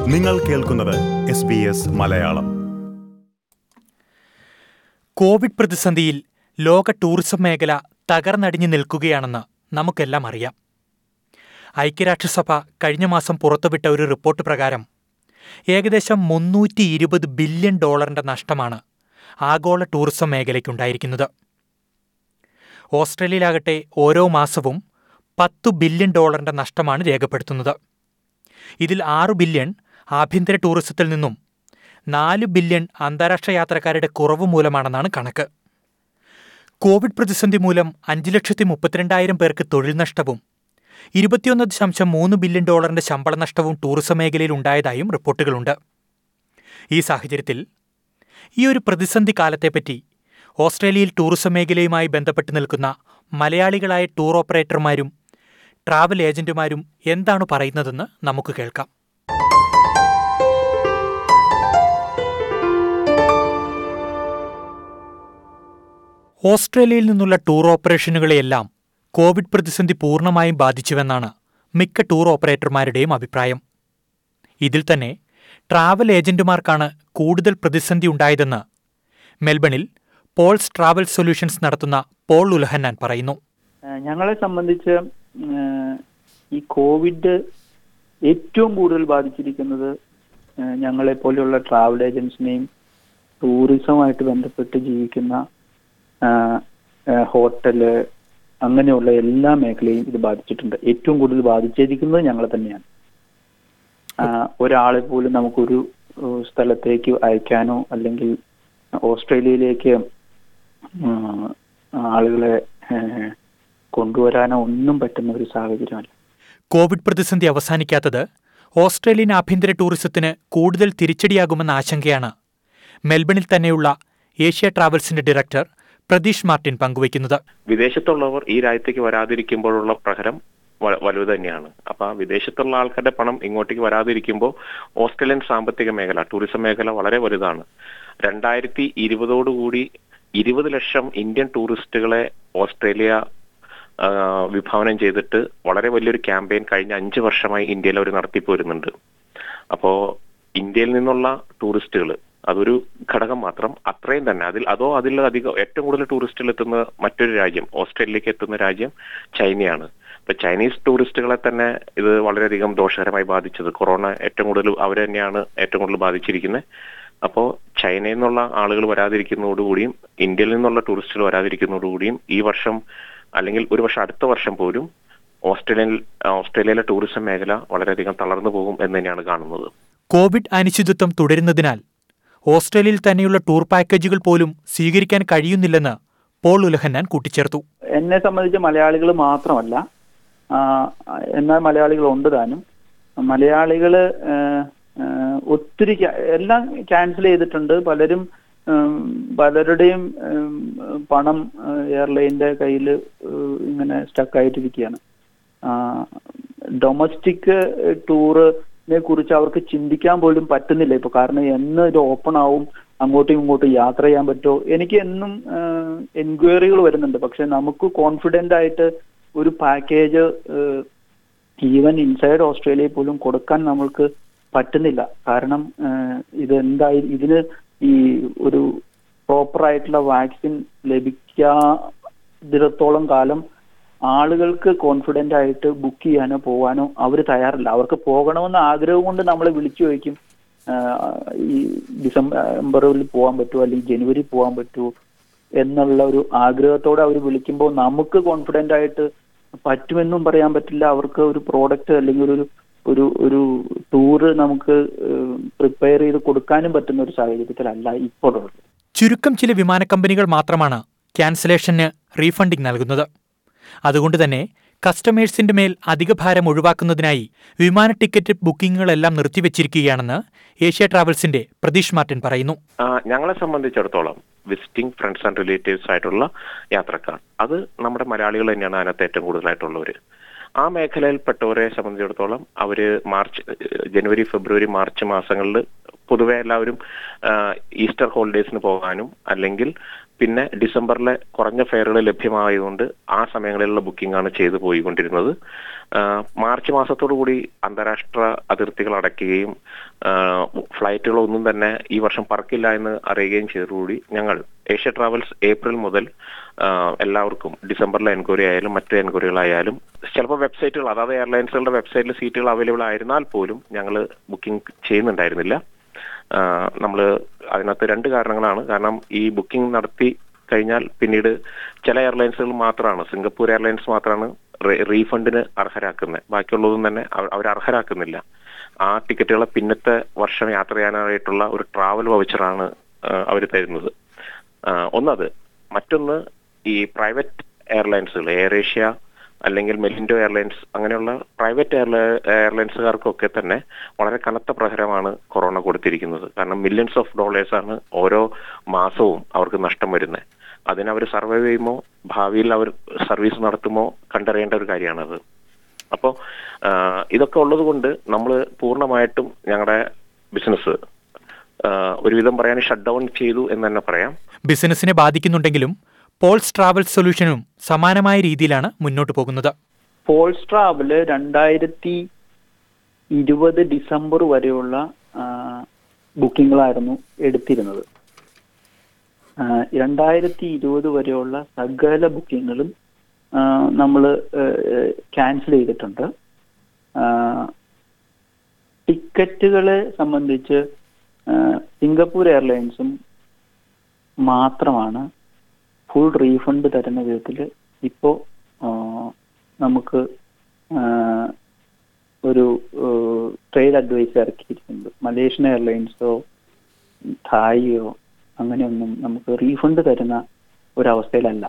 നിങ്ങൾ കേൾക്കുന്നത് S B S Malayalam Covid പ്രതിസന്ധിയിൽ ലോക ടൂറിസം മേഖല തകർന്നടിഞ്ഞു നിൽക്കുകയാണെന്ന് നമുക്കെല്ലാം അറിയാം ഐക്യരാഷ്ട്രസഭ കഴിഞ്ഞ മാസം പുറത്തുവിട്ട ഒരു റിപ്പോർട്ട് പ്രകാരം ഏകദേശം മുന്നൂറ്റി ഇരുപത് ബില്യൺ ഡോളറിന്റെ നഷ്ടമാണ് ആഗോള ടൂറിസം മേഖലയ്ക്കുണ്ടായിരിക്കുന്നത് ഓസ്ട്രേലിയയിലാകട്ടെ ഓരോ മാസവും പത്തു ബില്യൺ ഡോളറിന്റെ നഷ്ടമാണ് രേഖപ്പെടുത്തുന്നത് ഇതിൽ ആറ് ബില്യൺ ആഭ്യന്തര ടൂറിസത്തിൽ നിന്നും നാല് ബില്യൺ അന്താരാഷ്ട്ര യാത്രക്കാരുടെ കുറവ് മൂലമാണെന്നാണ് കണക്ക് കോവിഡ് പ്രതിസന്ധി മൂലം അഞ്ച് ലക്ഷത്തി മുപ്പത്തിരണ്ടായിരം പേർക്ക് തൊഴിൽ നഷ്ടവും ഇരുപത്തിയൊന്ന് ദശാംശം മൂന്ന് ബില്യൺ ഡോളറിന്റെ ശമ്പള നഷ്ടവും ടൂറിസം മേഖലയിൽ ഉണ്ടായതായും റിപ്പോർട്ടുകളുണ്ട് ഈ സാഹചര്യത്തിൽ ഈ ഒരു പ്രതിസന്ധി കാലത്തെപ്പറ്റി ഓസ്ട്രേലിയയിൽ ടൂറിസം മേഖലയുമായി ബന്ധപ്പെട്ട് നിൽക്കുന്ന മലയാളികളായ ടൂർ ഓപ്പറേറ്റർമാരും ട്രാവൽ ഏജന്റുമാരും എന്താണ് പറയുന്നതെന്ന് നമുക്ക് കേൾക്കാം ഓസ്ട്രേലിയയിൽ നിന്നുള്ള ടൂർ ഓപ്പറേഷനുകളെയെല്ലാം കോവിഡ് പ്രതിസന്ധി പൂർണ്ണമായും ബാധിച്ചുവെന്നാണ് മിക്ക ടൂർ ഓപ്പറേറ്റർമാരുടെയും അഭിപ്രായം ഇതിൽ തന്നെ ട്രാവൽ ഏജന്റുമാർക്കാണ് കൂടുതൽ പ്രതിസന്ധി ഉണ്ടായതെന്ന് മെൽബണിൽ പോൾസ് ട്രാവൽ സൊല്യൂഷൻസ് നടത്തുന്ന പോൾ ഉലഹന്നാൻ പറയുന്നു ഏഹ് ഞങ്ങളെ സംബന്ധിച്ച് ഏഹ് ഈ കോവിഡ് ഏറ്റവും കൂടുതൽ ബാധിച്ചിരിക്കുന്നത് ഏഹ് ഞങ്ങളെ പോലെയുള്ള ട്രാവൽ ഏജൻസിനെയും ടൂറിസവുമായിട്ട് ബന്ധപ്പെട്ട് ജീവിക്കുന്ന ആഹ് ഏഹ് ഹോട്ടല് അങ്ങനെയുള്ള എല്ലാ മേഖലയും ഇത് ബാധിച്ചിട്ടുണ്ട് ഏറ്റവും കൂടുതൽ ബാധിച്ചിരിക്കുന്നത് ഞങ്ങളെ തന്നെയാണ് ആഹ് ഒരാളെ പോലും നമുക്കൊരു ഏഹ് സ്ഥലത്തേക്ക് അയക്കാനോ അല്ലെങ്കിൽ ഓസ്ട്രേലിയയിലേക്ക് ആഹ് ആളുകളെ ഏഹ് കൊണ്ടുവരാനോ ഒന്നും പറ്റുന്ന ഒരു സാഹചര്യമല്ല കോവിഡ് പ്രതിസന്ധി അവസാനിക്കാത്തത് ഓസ്ട്രേലിയൻ ആഭ്യന്തര ടൂറിസത്തിന് കൂടുതൽ തിരിച്ചടിയാകുമെന്ന ആശങ്കയാണ് മെൽബണിൽ തന്നെയുള്ള ഏഷ്യ ട്രാവൽസിന്റെ ഡയറക്ടർ പ്രതീഷ് മാർട്ടിൻ പങ്കുവയ്ക്കുന്നത് വിദേശത്തുള്ളവർ ഈ രാജ്യത്തേക്ക് വരാതിരിക്കുമ്പോഴുള്ള പ്രഹരം വ- വലുത് തന്നെയാണ് അപ്പൊ ആ വിദേശത്തുള്ള ആൾക്കാരുടെ പണം ഇങ്ങോട്ടേക്ക് വരാതിരിക്കുമ്പോൾ ഓസ്ട്രേലിയൻ സാമ്പത്തിക മേഖല ടൂറിസം മേഖല വളരെ വലുതാണ് രണ്ടായിരത്തി ഇരുപതോടുകൂടി ഇരുപത് ലക്ഷം ഇന്ത്യൻ ടൂറിസ്റ്റുകളെ ഓസ്ട്രേലിയ ആ, വിഭാവനം ചെയ്തിട്ട് വളരെ വലിയൊരു ക്യാമ്പയിൻ കഴിഞ്ഞ അഞ്ച് വർഷമായി ഇന്ത്യയിൽ അവർ നടത്തിപ്പോരുന്നുണ്ട് അപ്പോ ഇന്ത്യയിൽ നിന്നുള്ള ടൂറിസ്റ്റുകൾ അതൊരു ഘടകം മാത്രം അത്രയും തന്നെ അതിൽ അതോ അതിലധികം ഏറ്റവും കൂടുതൽ ടൂറിസ്റ്റുകൾ എത്തുന്ന മറ്റൊരു രാജ്യം ഓസ്ട്രേലിയയിലേക്ക് എത്തുന്ന രാജ്യം ചൈനയാണ് ഇപ്പൊ ചൈനീസ് ടൂറിസ്റ്റുകളെ തന്നെ ഇത് വളരെയധികം ദോഷകരമായി ബാധിച്ചത് കൊറോണ ഏറ്റവും കൂടുതൽ അവർ തന്നെയാണ് ഏറ്റവും കൂടുതൽ ബാധിച്ചിരിക്കുന്നത് അപ്പോ ചൈനയിൽ നിന്നുള്ള ആളുകൾ വരാതിരിക്കുന്നതോടുകൂടിയും ഇന്ത്യയിൽ നിന്നുള്ള ടൂറിസ്റ്റുകൾ വരാതിരിക്കുന്നതോടുകൂടിയും ഈ വർഷം അല്ലെങ്കിൽ ഒരു വർഷം അടുത്ത വർഷം പോലും ഓസ്ട്രേലിയൻ ഓസ്ട്രേലിയയിലെ ടൂറിസം മേഖല വളരെയധികം തളർന്നു പോകും എന്ന് തന്നെയാണ് കാണുന്നത് കോവിഡ് അനിശ്ചിതത്വം തുടരുന്നതിനാൽ ഓസ്ട്രേലിയയിൽ തന്നെയുള്ള ടൂർ പാക്കേജുകൾ പോലും സ്വീകരിക്കാൻ കഴിയുന്നില്ലെന്ന് പോൾ ഉലഹന്നാൻ കൂട്ടിച്ചേർത്തു എന്നെ സംബന്ധിച്ച് മലയാളികൾ മാത്രമല്ല ആ, എന്നാൽ മലയാളികൾ ഉണ്ട് താനും മലയാളികൾ ഒത്തിരി ക്യാ- എല്ലാം ക്യാൻസൽ ചെയ്തിട്ടുണ്ട് പലരും ഉം, പലരുടെയും ഉം, പണം എയർലൈൻ്റെ കയ്യിൽ ഇങ്ങനെ സ്റ്റക്ക് ആയിട്ടിരിക്കുകയാണ് ഡൊമസ്റ്റിക് ടൂറിനെ കുറിച്ച് അവർക്ക് ചിന്തിക്കാൻ പോലും പറ്റുന്നില്ല ഇപ്പൊ കാരണം എന്ന് ഇത് ഓപ്പൺ ആവും അങ്ങോട്ടും ഇങ്ങോട്ടും യാത്ര ചെയ്യാൻ പറ്റുമോ എനിക്ക് എന്നും എൻക്വയറികൾ വരുന്നുണ്ട് പക്ഷെ നമുക്ക് കോൺഫിഡന്റ് ആയിട്ട് ഒരു പാക്കേജ് ഈവൻ ഇൻസൈഡ് ഓസ്ട്രേലിയയിൽ പോലും കൊടുക്കാൻ നമ്മൾക്ക് പറ്റുന്നില്ല കാരണം ഏഹ്, ഇത് എന്തായി ഇതിന് ഈ ഒരു പ്രോപ്പർ ആയിട്ടുള്ള വാക്സിൻ ലഭിക്കാതിടത്തോളം കാലം ആളുകൾക്ക് കോൺഫിഡന്റ് ആയിട്ട് ബുക്ക് ചെയ്യാനോ പോകാനോ അവർ തയ്യാറില്ല അവർക്ക് പോകണമെന്ന ആഗ്രഹം കൊണ്ട് നമ്മളെ വിളിച്ചു ചോദിക്കും ആഹ് ഈ ഡിസംബറിൽ പോകാൻ പറ്റുമോ അല്ലെങ്കിൽ ജനുവരി പോകാൻ പറ്റുമോ എന്നുള്ള ഒരു ആഗ്രഹത്തോടെ അവർ വിളിക്കുമ്പോൾ നമുക്ക് കോൺഫിഡന്റ് ആയിട്ട് പറ്റുമെന്നും പറയാൻ പറ്റില്ല അവർക്ക് ഒരു പ്രോഡക്റ്റ് അല്ലെങ്കിൽ ഒരു ഒരു ഒരു ടൂറ് നമുക്ക് പ്രിപ്പയർ ചെയ്ത് കൊടുക്കാനും പറ്റുന്ന ഒരു സാഹചര്യത്തിലല്ല ഇപ്പോഴുള്ളത് ചുരുക്കം ചില വിമാന കമ്പനികൾ മാത്രമാണ് ക്യാൻസലേഷന് റീഫണ്ടിംഗ് നൽകുന്നത് അതുകൊണ്ട് തന്നെ കസ്റ്റമേഴ്സിന്റെ മേൽ അധിക ഭാരം ഒഴിവാക്കുന്നതിനായി വിമാന ടിക്കറ്റ് ബുക്കിംഗുകളെല്ലാം നിർത്തിവച്ചിരിക്കുകയാണെന്ന് ഏഷ്യ ട്രാവൽസിന്റെ പ്രതീഷ് മാർട്ടിൻ പറയുന്നു ആ, ഞങ്ങളെ സംബന്ധിച്ചിടത്തോളം വിസിറ്റിംഗ് ഫ്രണ്ട്സ് ആൻഡ് റിലേറ്റീവ്സ് ആയിട്ടുള്ള യാത്രക്കാർ അത് നമ്മുടെ മലയാളികൾ തന്നെയാണ് അതിനകത്ത് ഏറ്റവും കൂടുതലായിട്ടുള്ളവര് ആ മേഖലയിൽപ്പെട്ടവരെ സംബന്ധിച്ചിടത്തോളം അവര് മാർച്ച് ഏഹ്, ജനുവരി ഫെബ്രുവരി മാർച്ച് മാസങ്ങളിൽ പൊതുവെ എല്ലാവരും ആ, ഈസ്റ്റർ ഹോളിഡേയ്സിന് പോകാനും അല്ലെങ്കിൽ പിന്നെ ഡിസംബറിലെ കുറഞ്ഞ ഫെയറുകൾ ലഭ്യമായതുകൊണ്ട് ആ സമയങ്ങളിലുള്ള ബുക്കിംഗ് ആണ് ചെയ്തു പോയിക്കൊണ്ടിരുന്നത് ആ, മാർച്ച് മാസത്തോടു കൂടി അന്താരാഷ്ട്ര അതിർത്തികൾ അടയ്ക്കുകയും ഫ്ലൈറ്റുകളൊന്നും തന്നെ ഈ വർഷം പറക്കില്ല എന്ന് അറിയുകയും ചെയ്തതോടുകൂടി ഞങ്ങൾ ഏഷ്യ ട്രാവൽസ് ഏപ്രിൽ മുതൽ ആ, എല്ലാവർക്കും ഡിസംബറിലെ എൻക്വയറി ആയാലും മറ്റു എൻക്വയറികളായാലും ചിലപ്പോൾ വെബ്സൈറ്റുകൾ അതായത് എയർലൈൻസുകളുടെ വെബ്സൈറ്റിൽ സീറ്റുകൾ അവൈലബിൾ ആയിരുന്നാൽ പോലും ഞങ്ങൾ ബുക്കിംഗ് ചെയ്യുന്നുണ്ടായിരുന്നില്ല നമ്മൾ അതിനകത്ത് രണ്ട് കാരണങ്ങളാണ് കാരണം ഈ ബുക്കിംഗ് നടത്തി കഴിഞ്ഞാൽ പിന്നീട് ചില എയർലൈൻസുകൾ മാത്രമാണ് സിംഗപ്പൂർ എയർലൈൻസ് മാത്രമാണ് റീ- റീഫണ്ടിന് അർഹരാക്കുന്നത് ബാക്കിയുള്ളതൊന്നും തന്നെ അവർ അർഹരാക്കുന്നില്ല ആ ടിക്കറ്റുകളെ പിന്നത്തെ വർഷം യാത്ര ചെയ്യാനായിട്ടുള്ള ഒരു ട്രാവൽ വൗച്ചറാണ് അവർ തരുന്നത് ആ, ഒന്നത് മറ്റൊന്ന് ഈ പ്രൈവറ്റ് എയർലൈൻസുകൾ എയർ ഏഷ്യ അല്ലെങ്കിൽ മെലിൻഡോ എയർലൈൻസ് അങ്ങനെയുള്ള പ്രൈവറ്റ് എയർലൈ എയർലൈൻസുകാർക്കൊക്കെ തന്നെ വളരെ കനത്ത പ്രഹരമാണ് കൊറോണ കൊടുത്തിരിക്കുന്നത് കാരണം മില്യൺസ് ഓഫ് ഡോളേഴ്സ് ആണ് ഓരോ മാസവും അവർക്ക് നഷ്ടം വരുന്നത് അതിനവർ സർവൈവ് ചെയ്യുമോ ഭാവിയിൽ അവർ സർവീസ് നടത്തുമോ കണ്ടറിയേണ്ട ഒരു കാര്യമാണത് അപ്പോൾ ഇതൊക്കെ ഉള്ളത് കൊണ്ട് നമ്മൾ പൂർണ്ണമായിട്ടും ഞങ്ങളുടെ ബിസിനസ് ഒരുവിധം പറയാൻ ഷട്ട് ഡൗൺ ചെയ്തു എന്ന് തന്നെ പറയാം ബിസിനസിനെ ബാധിക്കുന്നുണ്ടെങ്കിലും പോൾസ് ട്രാവൽ സൊല്യൂഷനും സമാനമായ രീതിയിലാണ് മുന്നോട്ട് പോകുന്നത് പോൾസ് ട്രാവല് രണ്ടായിരത്തി ഇരുപത് ഡിസംബർ വരെയുള്ള ബുക്കിങ്ങുകളായിരുന്നു എടുത്തിരുന്നത് രണ്ടായിരത്തി ഇരുപത് വരെയുള്ള സകല ബുക്കിങ്ങുകളും നമ്മൾ ക്യാൻസൽ ചെയ്തിട്ടുണ്ട് ടിക്കറ്റുകളെ സംബന്ധിച്ച് ആ, സിംഗപ്പൂർ എയർലൈൻസും മാത്രമാണ് ഫുൾ റീഫണ്ട് തരുന്ന വിധത്തിൽ ഇപ്പോൾ നമുക്ക് ആ, ഒരു ട്രേഡ് അഡ്വൈസ് ഇറക്കിയിട്ടുണ്ട് മലേഷ്യൻ എയർലൈൻസോ തായിയോ അങ്ങനെയൊന്നും നമുക്ക് റീഫണ്ട് തരുന്ന ഒരവസ്ഥയിലല്ല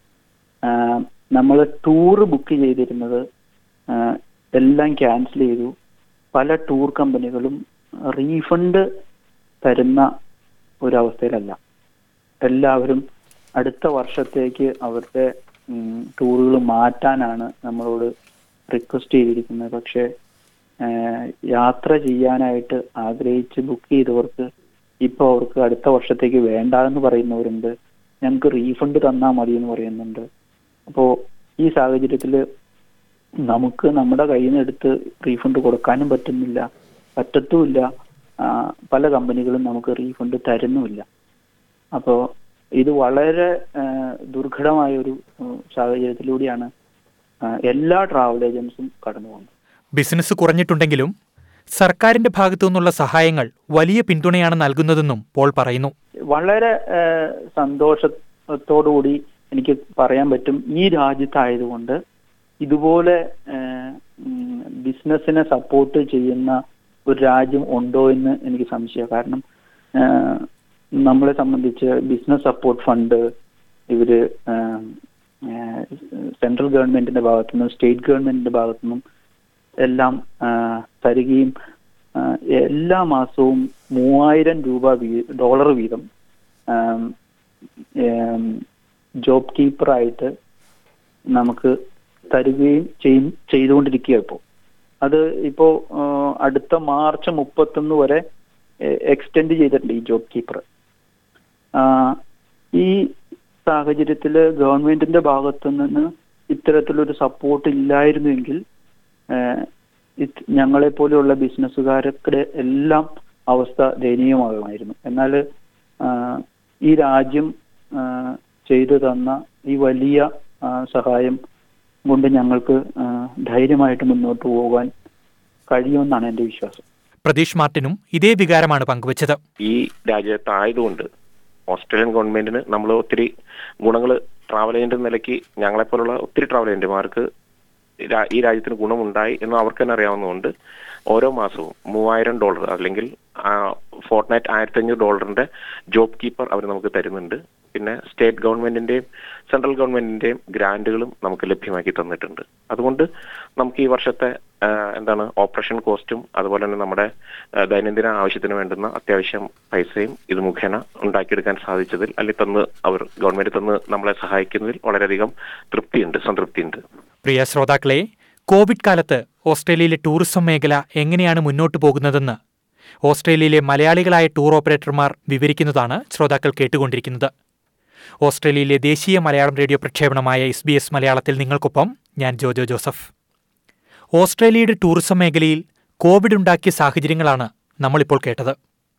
നമ്മൾ ടൂർ ബുക്ക് ചെയ്തിരുന്നത് ആ, എല്ലാം ക്യാൻസൽ ചെയ്തു പല ടൂർ കമ്പനികളും റീഫണ്ട് തരുന്ന ഒരവസ്ഥയിലല്ല എല്ലാവരും അടുത്ത വർഷത്തേക്ക് അവരുടെ ടൂറുകൾ മാറ്റാനാണ് നമ്മളോട് റിക്വസ്റ്റ് ചെയ്തിരിക്കുന്നത് പക്ഷേ ആഹ് യാത്ര ചെയ്യാനായിട്ട് ആഗ്രഹിച്ച് ബുക്ക് ചെയ്തവർക്ക് ഇപ്പോൾ അവർക്ക് അടുത്ത വർഷത്തേക്ക് വേണ്ട എന്ന് പറയുന്നവരുണ്ട് ഞങ്ങൾക്ക് റീഫണ്ട് തന്നാൽ മതി എന്ന് പറയുന്നുണ്ട് അപ്പോൾ ഈ സാഹചര്യത്തിൽ നമുക്ക് നമ്മുടെ കയ്യിൽ നിന്ന് എടുത്ത് റീഫണ്ട് കൊടുക്കാനും പറ്റുന്നില്ല പറ്റത്തുമില്ല ആ, പല കമ്പനികളും നമുക്ക് റീഫണ്ട് തരുന്നുമില്ല അപ്പോൾ ഇത് വളരെ ആ, ദുർഘടമായ ഒരു ഉം, സാഹചര്യത്തിലൂടെയാണ് ആ, എല്ലാ ട്രാവൽ ഏജൻസും കടന്നു പോകുന്നത് ബിസിനസ് കുറഞ്ഞിട്ടുണ്ടെങ്കിലും സർക്കാരിന്റെ ഭാഗത്തു നിന്നുള്ള സഹായങ്ങൾ വലിയ പിന്തുണയാണ് നൽകുന്നതെന്നും പോൾ പറയുന്നു വളരെ ആ, സന്തോഷത്തോടുകൂടി എനിക്ക് പറയാൻ പറ്റും ഈ രാജ്യത്തായതുകൊണ്ട് ഇതുപോലെ ആ, ഉം, ബിസിനസ്സിനെ സപ്പോർട്ട് ചെയ്യുന്ന ഒരു രാജ്യം ഉണ്ടോ എന്ന് എനിക്ക് സംശയം കാരണം ആ, നമ്മളെ സംബന്ധിച്ച് ബിസിനസ് സപ്പോർട്ട് ഫണ്ട് ഇവര് ആ, ആ, സെൻട്രൽ ഗവൺമെന്റിന്റെ ഭാഗത്തുനിന്നും സ്റ്റേറ്റ് ഗവൺമെന്റിന്റെ ഭാഗത്തുനിന്നും എല്ലാം ആ, തരികയും ആ, എല്ലാ മാസവും മൂവായിരം രൂപ വീ- ഡോളർ വീതം ആം, ഏം, ജോബ് കീപ്പറായിട്ട് നമുക്ക് തരികയും ചെയ്- ചെയ്തുകൊണ്ടിരിക്കുക ഇപ്പോൾ അത് ഇപ്പോ ആ, അടുത്ത മാർച്ച് മുപ്പത്തൊന്ന് വരെ എക്സ്റ്റെൻഡ് ചെയ്തിട്ടുണ്ട് ഈ ജോബ് കീപ്പർ ഈ സാഹചര്യത്തിൽ ഗവൺമെന്റിന്റെ ഭാഗത്തു നിന്ന് ഇത്തരത്തിലൊരു സപ്പോർട്ട് ഇല്ലായിരുന്നുവെങ്കിൽ ഏഹ്, ഇത് ഞങ്ങളെ പോലെയുള്ള ബിസിനസ്സുകാരുടെ എല്ലാം അവസ്ഥ ദയനീയമാകുമായിരുന്നു എന്നാൽ ഈ രാജ്യം ആ, ചെയ്തു തന്ന ഈ വലിയ ആ, സഹായം കൊണ്ട് ഞങ്ങൾക്ക് ആ, ധൈര്യമായിട്ട് മുന്നോട്ട് പോകാൻ കഴിയുമെന്നാണ് എൻ്റെ വിശ്വാസം പ്രതീഷ് മാർട്ടിനും ഇതേ വികാരമാണ് പങ്കുവച്ചത് ഈ രാജ്യത്ത് ആയതുകൊണ്ട് ഓസ്ട്രേലിയൻ ഗവൺമെന്റിന് നമ്മൾ ഒത്തിരി ഗുണങ്ങൾ ട്രാവൽ ഏജന്റ് നിലയ്ക്ക് ഞങ്ങളെപ്പോലുള്ള ഒത്തിരി ട്രാവൽ ഏജന്റുമാർക്ക് രാ- ഈ രാജ്യത്തിന് ഗുണമുണ്ടായി എന്ന് അവർക്ക് തന്നെ അറിയാവുന്നതുകൊണ്ട് ഓരോ മാസവും മൂവായിരം ഡോളർ അല്ലെങ്കിൽ ഫോർട്ട് നൈറ്റ് ആയിരത്തി അഞ്ഞൂറ് ഡോളറിന്റെ ജോബ് കീപ്പർ അവർ നമുക്ക് തരുന്നുണ്ട് പിന്നെ സ്റ്റേറ്റ് ഗവൺമെന്റിന്റെയും സെൻട്രൽ ഗവൺമെന്റിന്റെയും ഗ്രാന്റുകളും നമുക്ക് ലഭ്യമാക്കി തന്നിട്ടുണ്ട് അതുകൊണ്ട് നമുക്ക് ഈ വർഷത്തെ ആ, എന്താണ് ഓപ്പറേഷൻ കോസ്റ്റും അതുപോലെ തന്നെ നമ്മുടെ ആ, ദൈനംദിന ആവശ്യത്തിന് വേണ്ടുന്ന അത്യാവശ്യം പൈസയും ഇത് മുഖേന ഉണ്ടാക്കിയെടുക്കാൻ സാധിച്ചതിൽ അല്ലെങ്കിൽ തന്ന് അവർ ഗവൺമെന്റ് തന്ന് നമ്മളെ സഹായിക്കുന്നതിൽ വളരെയധികം തൃപ്തിയുണ്ട് സംതൃപ്തിയുണ്ട് പ്രിയ ശ്രോതാക്കളെ കോവിഡ് കാലത്ത് ഓസ്ട്രേലിയയിലെ ടൂറിസം മേഖല എങ്ങനെയാണ് മുന്നോട്ടു പോകുന്നതെന്ന് ഓസ്ട്രേലിയയിലെ മലയാളികളായ ടൂർ ഓപ്പറേറ്റർമാർ വിവരിക്കുന്നതാണ് ശ്രോതാക്കൾ കേട്ടുകൊണ്ടിരിക്കുന്നത് ഓസ്ട്രേലിയയിലെ ദേശീയ മലയാളം റേഡിയോ പ്രക്ഷേപണമായ എസ് ബി എസ് മലയാളത്തിൽ നിങ്ങൾക്കൊപ്പം ഞാൻ ജോജോ ജോസഫ് ഓസ്ട്രേലിയയുടെ ടൂറിസം മേഖലയിൽ കോവിഡ് ഉണ്ടാക്കിയ സാഹചര്യങ്ങളാണ് നമ്മളിപ്പോൾ കേട്ടത്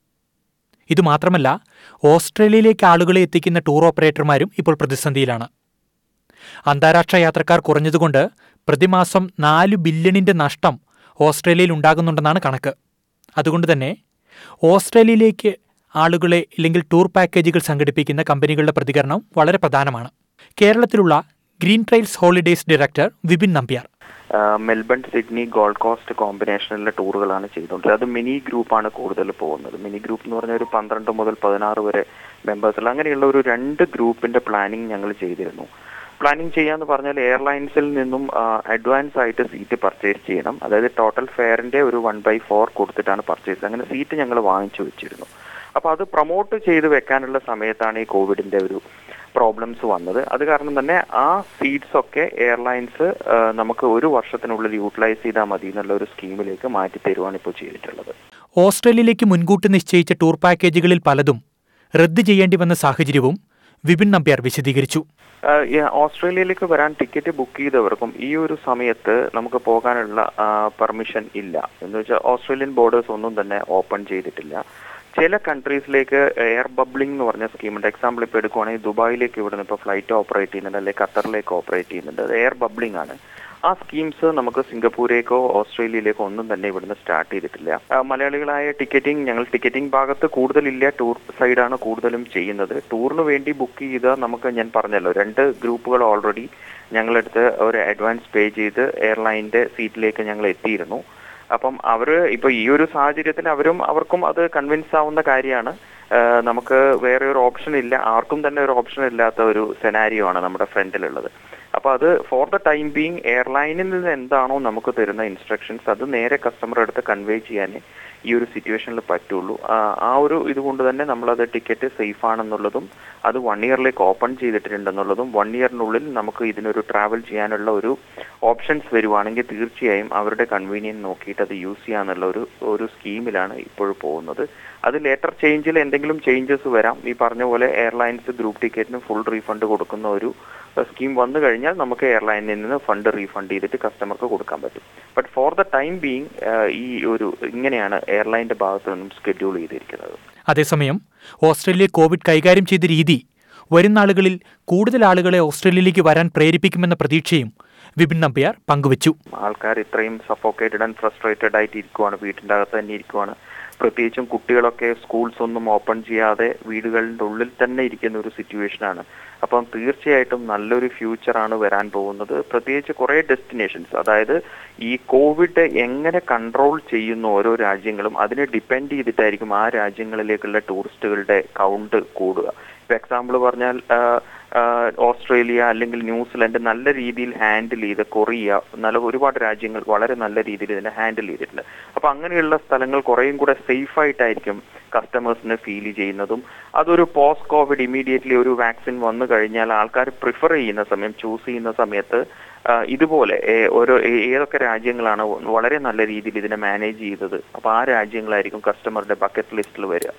ഇതുമാത്രമല്ല ഓസ്ട്രേലിയയിലേക്ക് ആളുകളെ എത്തിക്കുന്ന ടൂർ ഓപ്പറേറ്റർമാരും ഇപ്പോൾ പ്രതിസന്ധിയിലാണ് അന്താരാഷ്ട്ര യാത്രക്കാർ കുറഞ്ഞതുകൊണ്ട് പ്രതിമാസം നാല് ബില്യണിന്റെ നഷ്ടം ഓസ്ട്രേലിയയിൽ ഉണ്ടാകുന്നുണ്ടെന്നാണ് കണക്ക് അതുകൊണ്ട് തന്നെ ഓസ്ട്രേലിയയിലേക്ക് ആളുകളെ ഇല്ലെങ്കിൽ ടൂർ പാക്കേജുകൾ സംഘടിപ്പിക്കുന്ന കമ്പനികളുടെ പ്രതികരണം വളരെ പ്രധാനമാണ് കേരളത്തിലുള്ള green trails holidays director Vipin Nambiar ആ, മെൽബൺ സിഡ്നി ഗോൾഡ് കോസ്റ്റ് കോമ്പിനേഷനിലെ ടൂറുകളാണ് ചെയ്തുകൊണ്ടിരുന്നത് അത് മിനി ഗ്രൂപ്പാണ് കൂടുതൽ പോകുന്നത് മിനി ഗ്രൂപ്പ് എന്ന് പറഞ്ഞാൽ ഒരു പന്ത്രണ്ട് മുതൽ പതിനാറ് വരെ മെമ്പേഴ്സുള്ള അങ്ങനെയുള്ള ഒരു രണ്ട് ഗ്രൂപ്പിന്റെ പ്ലാനിങ് ഞങ്ങൾ ചെയ്തിരുന്നു പ്ലാനിങ് ചെയ്യാന്ന് പറഞ്ഞാൽ എയർലൈൻസിൽ നിന്നും അഡ്വാൻസ് ആയിട്ട് സീറ്റ് പർച്ചേസ് ചെയ്യണം അതായത് ടോട്ടൽ ഫെയറിന്റെ ഒരു വൺ ബൈ ഫോർ കൊടുത്തിട്ടാണ് പർച്ചേസ് അങ്ങനെ സീറ്റ് ഞങ്ങൾ വാങ്ങിച്ചു വെച്ചിരുന്നു അപ്പൊ അത് പ്രൊമോട്ട് ചെയ്ത് വെക്കാനുള്ള സമയത്താണ് ഈ കോവിഡിന്റെ ഒരു പ്രോബ്ലംസ് വന്നത് അത് കാരണം തന്നെ ആ സീറ്റ്സ് ഒക്കെ എയർലൈൻസ് നമുക്ക് ഒരു വർഷത്തിനുള്ളിൽ യൂട്ടിലൈസ് ചെയ്താൽ മതി എന്നുള്ള ഒരു സ്കീമിലേക്ക് മാറ്റി തരുവാണ് ഇപ്പോൾ ചെയ്തിട്ടുള്ളത് ഓസ്ട്രേലിയയിലേക്ക് മുൻകൂട്ടി നിശ്ചയിച്ച ടൂർ പാക്കേജുകളിൽ പലതും റദ്ദ് ചെയ്യേണ്ടി വന്ന സാഹചര്യവും വിപിൻ നമ്പ്യാർ വിശദീകരിച്ചു ആഹ് ഈ ഓസ്ട്രേലിയയിലേക്ക് വരാൻ ടിക്കറ്റ് ബുക്ക് ചെയ്തവർക്കും ഈ ഒരു സമയത്ത് നമുക്ക് പോകാനുള്ള പെർമിഷൻ ഇല്ല എന്ന് വെച്ചാൽ ഓസ്ട്രേലിയൻ ബോർഡേഴ്സ് ഒന്നും തന്നെ ഓപ്പൺ ചെയ്തിട്ടില്ല ചില കൺട്രീസിലേക്ക് എയർ ബബ്ലിംഗ് എന്ന് പറഞ്ഞ സ്കീമുണ്ട് എക്സാമ്പിൾ ഇപ്പോൾ എടുക്കുവാണെങ്കിൽ ദുബായിലേക്ക് ഇവിടുന്ന് ഇപ്പോൾ ഫ്ലൈറ്റ് ഓപ്പറേറ്റ് ചെയ്യുന്നുണ്ട് അല്ലെങ്കിൽ ഖത്തറിലേക്ക് ഓപ്പറേറ്റ് ചെയ്യുന്നുണ്ട് അത് എയർ ബബ്ലിംഗ് ആണ് ആ സ്കീംസ് നമുക്ക് സിംഗപ്പൂരേക്കോ ഓസ്ട്രേലിയയിലേക്കോ ഒന്നും തന്നെ ഇവിടുന്ന് സ്റ്റാർട്ട് ചെയ്തിട്ടില്ല ആ, മലയാളികളായ ടിക്കറ്റിംഗ് ഞങ്ങൾ ടിക്കറ്റിംഗ് ഭാഗത്ത് കൂടുതലില്ല ടൂർ സൈഡാണ് കൂടുതലും ചെയ്യുന്നത് ടൂറിന് വേണ്ടി ബുക്ക് ചെയ്ത നമുക്ക് ഞാൻ പറഞ്ഞല്ലോ രണ്ട് ഗ്രൂപ്പുകൾ ഓൾറെഡി ഞങ്ങളെടുത്ത് ഒരു അഡ്വാൻസ് പേ ചെയ്ത് എയർലൈനിന്റെ സീറ്റിലേക്ക് ഞങ്ങൾ എത്തിയിരുന്നു അപ്പം അവര് ഇപ്പൊ ഈ ഒരു സാഹചര്യത്തിൽ അവരും അവർക്കും അത് കൺവിൻസ് ആവുന്ന കാര്യമാണ് ആഹ് നമുക്ക് വേറെ ഒരു ഓപ്ഷൻ ഇല്ല ആർക്കും തന്നെ ഒരു ഓപ്ഷൻ ഇല്ലാത്ത ഒരു സെനാരിയോ ആണ് നമ്മുടെ ഫ്രണ്ടിലുള്ളത് അപ്പൊ അത് ഫോർ ദ ടൈം ബീങ് എയർലൈനിൽ നിന്ന് എന്താണോ നമുക്ക് തരുന്ന ഇൻസ്ട്രക്ഷൻസ് അത് നേരെ കസ്റ്റമർ അടുത്ത് കൺവേ ചെയ്യാനേ ഈ ഒരു സിറ്റുവേഷനിൽ പറ്റുള്ളൂ ആ- ആ ഒരു ഇതുകൊണ്ട് തന്നെ നമ്മളത് ടിക്കറ്റ് സേഫ് ആണെന്നുള്ളതും അത് വൺ ഇയറിലേക്ക് ഓപ്പൺ ചെയ്തിട്ടുണ്ടെന്നുള്ളതും വൺ ഇയറിനുള്ളിൽ നമുക്ക് ഇതിനൊരു ട്രാവൽ ചെയ്യാനുള്ള ഒരു ഓപ്ഷൻസ് വരുവാണെങ്കിൽ തീർച്ചയായും അവരുടെ കൺവീനിയൻ നോക്കിയിട്ട് അത് യൂസ് ചെയ്യാന്നുള്ള ഒരു ഒരു സ്കീമിലാണ് ഇപ്പോൾ പോകുന്നത് അത് ലേറ്റർ ചേഞ്ചിൽ എന്തെങ്കിലും ചേഞ്ചസ് വരാം ഈ പറഞ്ഞ പോലെ എയർലൈൻസ് ഗ്രൂപ്പ് ടിക്കറ്റിന് ഫുൾ റീഫണ്ട് കൊടുക്കുന്ന ഒരു സ്കീം വന്നു കഴിഞ്ഞാൽ നമുക്ക് എയർലൈനിൽ നിന്ന് ഫണ്ട് റീഫണ്ട് ചെയ്തിട്ട് കസ്റ്റമർക്ക് കൊടുക്കാൻ പറ്റും but for the time being ഈ ഒരു ഇങ്ങനെയാണ് എയർലൈൻ്റെ ഭാഗത്തു നിന്നും സ്കെഡ്യൂൾ ചെയ്തിരിക്കുന്നത് അതേസമയം ഓസ്ട്രേലിയ കോവിഡ് കൈകാര്യം ചെയ്ത രീതി വരും നാളുകളിൽ കൂടുതൽ ആളുകളെ ഓസ്ട്രേലിയയിലേക്ക് വരാൻ പ്രേരിപ്പിക്കുമെന്ന പ്രതീക്ഷയും വിപിൻ നമ്പ്യാർ പങ്കുവച്ചു ആൾക്കാർ ഇത്രയും സഫോക്കേറ്റഡ് ആൻഡ് ഫ്രസ്ട്രേറ്റഡ് ആയിട്ട് ഇരിക്കുവാണ് വീട്ടിൻ്റെ അകത്ത് തന്നെ ഇരിക്കുവാണ് പ്രത്യേകിച്ചും കുട്ടികളൊക്കെ സ്കൂൾസ് ഒന്നും ഓപ്പൺ ചെയ്യാതെ വീടുകളുടെ ഉള്ളിൽ തന്നെ ഇരിക്കുന്ന ഒരു സിറ്റുവേഷനാണ് അപ്പം തീർച്ചയായിട്ടും നല്ലൊരു ഫ്യൂച്ചറാണ് വരാൻ പോകുന്നത് പ്രത്യേകിച്ച് കുറേ ഡെസ്റ്റിനേഷൻസ് അതായത് ഈ കോവിഡ് എങ്ങനെ കൺട്രോൾ ചെയ്യുന്നു ഓരോ രാജ്യങ്ങളും അതിനെ ഡിപ്പെൻഡ് ചെയ്തിട്ടായിരിക്കും ആ രാജ്യങ്ങളിലേക്കുള്ള ടൂറിസ്റ്റുകളുടെ കൗണ്ട് കൂടുക ഇപ്പൊ എക്സാമ്പിൾ പറഞ്ഞാൽ ആ, ആ, ഓസ്ട്രേലിയ അല്ലെങ്കിൽ ന്യൂസിലൻഡ് നല്ല രീതിയിൽ ഹാൻഡിൽ ചെയ്ത് കൊറിയ നല്ല ഒരുപാട് രാജ്യങ്ങൾ വളരെ നല്ല രീതിയിൽ ഇതിനെ ഹാൻഡിൽ ചെയ്തിട്ടുണ്ട് അപ്പൊ അങ്ങനെയുള്ള സ്ഥലങ്ങൾ കുറേയും കൂടെ സേഫ് ആയിട്ടായിരിക്കും കസ്റ്റമേഴ്സിന് ഫീൽ ചെയ്യുന്നതും അതൊരു പോസ്റ്റ് കോവിഡ് ഇമീഡിയറ്റ്ലി ഒരു വാക്സിൻ വന്നു കഴിഞ്ഞാൽ ആൾക്കാർ പ്രിഫർ ചെയ്യുന്ന സമയം ചൂസ് ചെയ്യുന്ന സമയത്ത് ആ, ഇതുപോലെ ഏ- ഓരോ ഏ- ഏതൊക്കെ രാജ്യങ്ങളാണ് വളരെ നല്ല രീതിയിൽ ഇതിനെ മാനേജ് ചെയ്തത് അപ്പൊ ആ രാജ്യങ്ങളായിരിക്കും കസ്റ്റമറുടെ ബക്കറ്റ് ലിസ്റ്റിൽ വരിക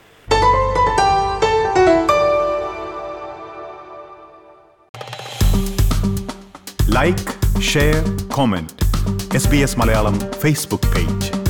like share comment S B S Malayalam Facebook page